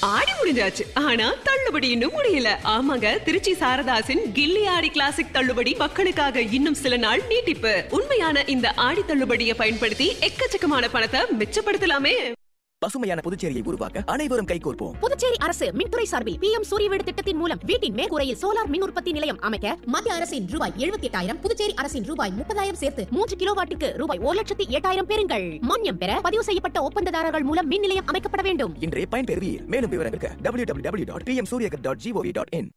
ஆடி முடிஞ்சாச்சு ஆனா தள்ளுபடி இன்னும் முடியல ஆமாங்க திருச்சி சாரதாசின் கில்லி ஆடி கிளாசிக் தள்ளுபடி மக்களுக்காக இன்னும் சில நாள் நீட்டிப்பு உண்மையான இந்த ஆடி தள்ளுபடியை பயன்படுத்தி எக்கச்சக்கமான பணத்தை மிச்சப்படுத்தலாமே பசுமையான புதுச்சேரியை உருவாக்க அனைவரும் கைகோர்ப்போம் புதுச்சேரி அரசு மின்துறை சார்பில் பி எம் சூரிய வீடு திட்டத்தின் மூலம் வீட்டின் மேற்கூரையில் சோலார் மின் உற்பத்தி நிலையம் அமைக்க மத்திய அரசின் ரூபாய் எழுபத்தி எட்டாயிரம் புதுச்சேரி அரசின் ரூபாய் முப்பதாயிரம் சேர்த்து மூன்று கிலோ வாட்டிற்கு ரூபாய் ஒரு லட்சத்தி எட்டாயிரம் பெறுங்கள் மானியம் பெற பதிவு செய்யப்பட்ட ஒப்பந்ததாரர்கள் மூலம் மின் நிலையம் அமைக்கப்பட வேண்டும் இன்றைய பயன்பெறுவீர் மேலும் விவரங்களுக்கு W W W dot PM Suryaghar dot GOV dot IN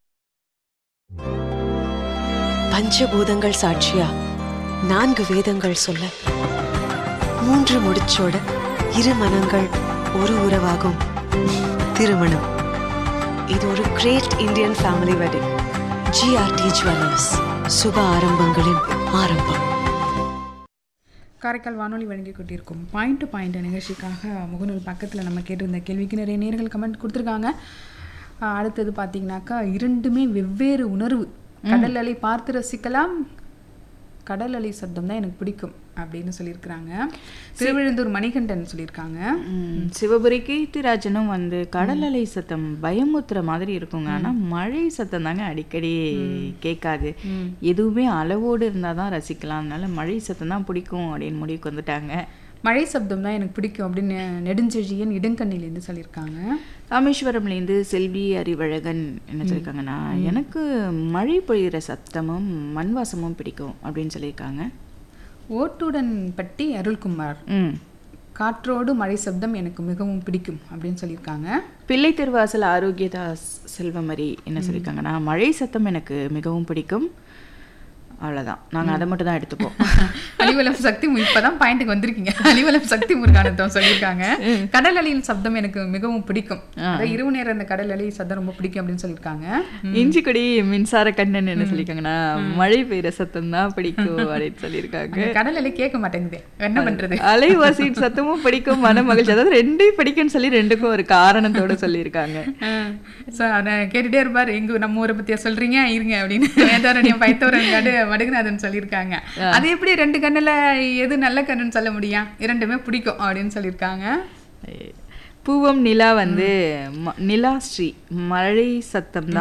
பஞ்சபூதங்கள் சாட்சியா நான்கு வேதங்கள் சொல்ல மூன்று முடிச்சோட இரு மனங்கள் ஒரு உறவாகும் திருமணம் இது ஒரு great Indian family wedding GRT jewellers சுப ஆரம்பங்களின் ஆரம்பம் காரைக்கால் வானொலி வழங்கி கொண்டிருக்கும் பாயிண்ட் டு பாயிண்ட் நிகழ்ச்சிக்காக முகநூல் பக்கத்தில் நம்ம கேட்டிருந்த கேள்விக்கு நிறைய நேர்கள் கமெண்ட் கொடுத்துருக்காங்க ஆஹ் அடுத்தது பார்த்தீங்கன்னாக்கா இரண்டுமே வெவ்வேறு உணர்வு கடல் அலை பார்த்து ரசிக்கலாம் கடல் அலை சப்தம் தான் எனக்கு பிடிக்கும் அப்படின்னு சொல்லியிருக்கிறாங்க திருவிழுந்தூர் மணிகண்டன் சொல்லியிருக்காங்க ம், சிவபுரி கீர்த்திராஜனும் வந்து கடல் அலை சத்தம் பயமுத்துற மாதிரி இருக்குங்க ஆனா மழை சத்தம் தாங்க அடிக்கடி கேட்காது எதுவுமே அளவோடு இருந்தால் தான் ரசிக்கலாம் அதனால மழை சத்தம் தான் பிடிக்கும் அப்படின்னு முடிவுக்கு வந்துட்டாங்க மழை சப்தம் தான் எனக்கு பிடிக்கும் அப்படின்னு நெடுஞ்செழியன் இடுங்கண்ணிலேருந்து சொல்லியிருக்காங்க ராமேஸ்வரம்லேருந்து செல்வி அறிவழகன் என்ன சொல்லியிருக்காங்கன்னா எனக்கு மழை பொழிகிற சத்தமும் மண் வாசமும் பிடிக்கும் அப்படின்னு சொல்லியிருக்காங்க ஓட்டுடன் பட்டி அருள்குமார் ம் காற்றோடு மழை சப்தம் எனக்கு மிகவும் பிடிக்கும் அப்படின்னு சொல்லியிருக்காங்க பிள்ளை திருவாசல் ஆரோக்கியதாஸ் செல்வமரி என்ன சொல்லியிருக்காங்கன்னா மழை சத்தம் எனக்கு மிகவும் பிடிக்கும் அவ்வளோதான் நாங்கள் அதை மட்டும் தான் எடுத்துப்போம் அலிவலம் சக்தி மு- இப்பதான் பாயிண்ட்டுக்கு வந்திருக்கீங்க அலிவலம் சக்தி முருகானந்தம் சொல்லியிருக்காங்க கடல் அலையின் சப்தம் எனக்கு மிகவும் பிடிக்கும் அதாவது இரவு நேரம் அந்த கடல் அலை சத்தம் ரொம்ப பிடிக்கும் அப்படின்னு சொல்லியிருக்காங்க இஞ்சிக்குடி மின்சார கண்ணன் என்ன சொல்லியிருக்காங்கன்னா மழை பெய்கிற சத்தம் தான் பிடிக்கும் அப்படின்னு சொல்லியிருக்காங்க அந்த கடல் அலை கேட்க மாட்டேங்குது என்ன பண்றது அலைவாசியின் சத்தமும் பிடிக்கும் மன மகிழ்ச்சி அதாவது ரெண்டையும் பிடிக்கும்னு சொல்லி ரெண்டுக்கும் ஒரு காரணத்தோட சொல்லியிருக்காங்க ஸோ அதை கேட்டுட்டே இருப்பார் எங்க நம்ம ஊரை பத்தியா சொல்றீங்க இருங்க அப்படின்னு வேதாரண்யம் பைத்தவரங்காடு வடுகுநாதன் சொல்லியிருக்காங்க அது எப்படி ரெண்டு கண்ணுல எது நல்ல கண்ணுன்னு சொல்ல முடியும் இரண்டுமே பிடிக்கும் அப்படின்னு சொல்லியிருக்காங்க பூவம் நிலா வந்து ம- நிலா ஸ்ரீ மழை சத்தம் தான்